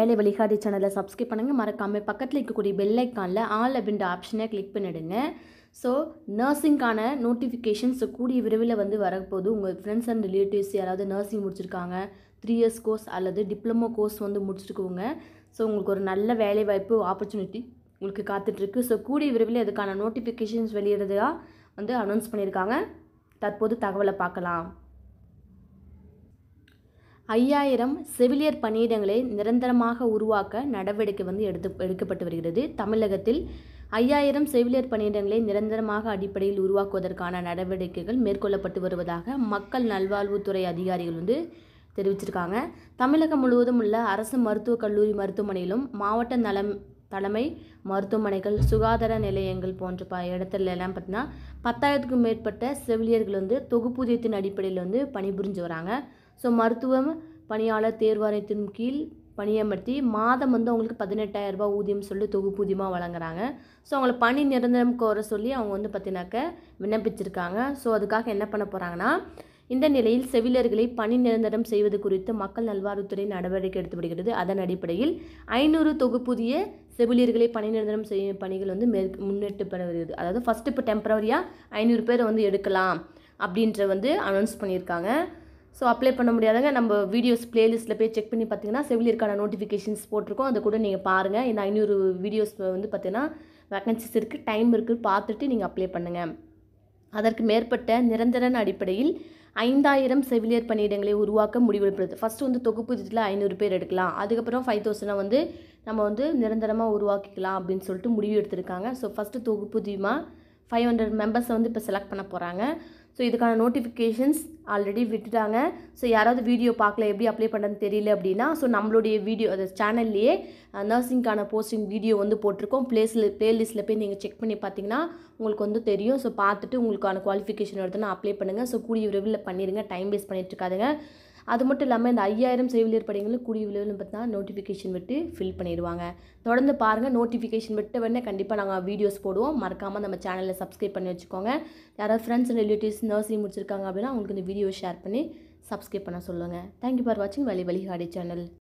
வேலை வழிகாட்டி சேனலை சப்ஸ்கிரைப் பண்ணுங்கள் மறக்காமல் பக்கத்தில் இருக்கக்கூடிய பெல் ஐக்கானில் ஆல் அப்படின்ற ஆப்ஷனை கிளிக் பண்ணிடுங்க ஸோ நர்சிங்க்கான நோட்டிஃபிகேஷன்ஸ் கூடிய விரைவில் வந்து வரப்போகுது உங்கள் ஃப்ரெண்ட்ஸ் அண்ட் ரிலேட்டிவ்ஸ் யாராவது நர்சிங் முடிச்சிருக்காங்க த்ரீ இயர்ஸ் கோர்ஸ் அல்லது டிப்ளமோ கோர்ஸ் வந்து முடிச்சிருக்கவங்க ஸோ உங்களுக்கு ஒரு நல்ல வேலை வாய்ப்பு ஆப்பர்ச்சுனிட்டி உங்களுக்கு காத்துட்ருக்கு ஸோ கூடிய விரைவில் இதுக்கான நோட்டிஃபிகேஷன்ஸ் வெளியிடுறதா வந்து அனௌன்ஸ் பண்ணியிருக்காங்க தற்போது தகவலை பார்க்கலாம் ஐயாயிரம் செவிலியர் பணியிடங்களை நிரந்தரமாக உருவாக்க நடவடிக்கை வந்து எடுத்து எடுக்கப்பட்டு வருகிறது தமிழகத்தில் ஐயாயிரம் செவிலியர் பணியிடங்களை நிரந்தரமாக அடிப்படையில் உருவாக்குவதற்கான நடவடிக்கைகள் மேற்கொள்ளப்பட்டு வருவதாக மக்கள் நல்வாழ்வுத்துறை அதிகாரிகள் வந்து தெரிவிச்சிருக்காங்க தமிழகம் முழுவதும் உள்ள அரசு மருத்துவக் கல்லூரி மருத்துவமனையிலும் மாவட்ட நலம் தலைமை மருத்துவமனைகள் சுகாதார நிலையங்கள் போன்ற ப இடத்துல எல்லாம் பார்த்தீங்கன்னா பத்தாயிரத்துக்கும் மேற்பட்ட செவிலியர்கள் வந்து தொகுப்பூதியத்தின் அடிப்படையில் வந்து பணிபுரிஞ்சு வராங்க ஸோ மருத்துவம் பணியாளர் தேர்வாணையத்தின் கீழ் பணியமர்த்தி மாதம் வந்து அவங்களுக்கு பதினெட்டாயிரம் ரூபாய் ஊதியம் சொல்லி தொகுப்பூதியமாக வழங்குறாங்க ஸோ அவங்கள பணி நிரந்தரம் கோர சொல்லி அவங்க வந்து பார்த்தீங்கன்னாக்க விண்ணப்பிச்சிருக்காங்க ஸோ அதுக்காக என்ன பண்ண போகிறாங்கன்னா இந்த நிலையில் செவிலியர்களை பணி நிரந்தரம் செய்வது குறித்து மக்கள் நல்வாழ்வுத்துறை நடவடிக்கை எடுத்து வருகிறது அதன் அடிப்படையில் ஐநூறு தொகுப்புதிய செவிலியர்களை பணி நிரந்தரம் செய்யும் பணிகள் வந்து மேற் முன்னெடுப்பட வருகிறது அதாவது ஃபஸ்ட்டு இப்போ டெம்பரவரியாக ஐநூறு பேர் வந்து எடுக்கலாம் அப்படின்ற வந்து அனௌன்ஸ் பண்ணியிருக்காங்க ஸோ அப்ளை பண்ண முடியாதவங்க நம்ம வீடியோஸ் பிளேலிஸ்ட்டில் போய் செக் பண்ணி பார்த்தீங்கன்னா செவிலியருக்கான நோட்டிஃபிகேஷன்ஸ் போட்டிருக்கோம் அதை கூட நீங்கள் பாருங்கள் இந்த ஐநூறு வீடியோஸ் வந்து பார்த்தீங்கன்னா வேக்கன்சிஸ் இருக்குது டைம் இருக்குது பார்த்துட்டு நீங்கள் அப்ளை பண்ணுங்கள் அதற்கு மேற்பட்ட நிரந்தரன் அடிப்படையில் ஐந்தாயிரம் செவிலியர் பணியிடங்களை உருவாக்க முடிவெடுப்பது ஃபஸ்ட்டு வந்து தொகுப்புதியத்தில் ஐநூறு பேர் எடுக்கலாம் அதுக்கப்புறம் ஃபைவ் தௌசண்டை வந்து நம்ம வந்து நிரந்தரமாக உருவாக்கிக்கலாம் அப்படின்னு சொல்லிட்டு முடிவு எடுத்திருக்காங்க ஸோ ஃபஸ்ட்டு தொகுப்புதியமாக ஃபைவ் ஹண்ட்ரட் மெம்பர்ஸை வந்து இப்போ செலக்ட் பண்ண போகிறாங்க ஸோ இதுக்கான நோட்டிஃபிகேஷன்ஸ் ஆல்ரெடி விட்டுட்டாங்க ஸோ யாராவது வீடியோ பார்க்கல எப்படி அப்ளை பண்ணுறதுன்னு தெரியல அப்படின்னா ஸோ நம்மளுடைய வீடியோ அது சேனல்லையே நர்சிங்க்கான போஸ்டிங் வீடியோ வந்து போட்டிருக்கோம் பிளேஸில் பிளேலிஸ்ட்டில் போய் நீங்கள் செக் பண்ணி பார்த்தீங்கன்னா உங்களுக்கு வந்து தெரியும் ஸோ பார்த்துட்டு உங்களுக்கான குவாலிஃபிகேஷன் எடுத்துனா அப்ளை பண்ணுங்கள் ஸோ கூடிய விரைவில் பண்ணிடுங்க டைம் வேஸ்ட் பண்ணிட்டு இருக்காதுங்க அது மட்டும் இல்லாமல் இந்த ஐயாயிரம் செவிலியர் படைகளும் கூடிய விரைவில் பார்த்தா நோட்டிஃபிகேஷன் விட்டு ஃபில் பண்ணிடுவாங்க தொடர்ந்து பாருங்கள் நோட்டிஃபிகேஷன் விட்ட உடனே கண்டிப்பாக நாங்கள் வீடியோஸ் போடுவோம் மறக்காமல் நம்ம சேனலில் சப்ஸ்கிரைப் பண்ணி வச்சுக்கோங்க யாராவது ஃப்ரெண்ட்ஸ் அண்ட் ரிலேட்டிவ்ஸ் நர்சிங் முடிச்சிருக்காங்க அப்படின்னா அவங்களுக்கு இந்த வீடியோ ஷேர் பண்ணி சப்ஸ்கிரைப் பண்ண சொல்லுங்கள் தேங்க்யூ ஃபார் வாட்சிங் வழி வழிகாடி சேனல்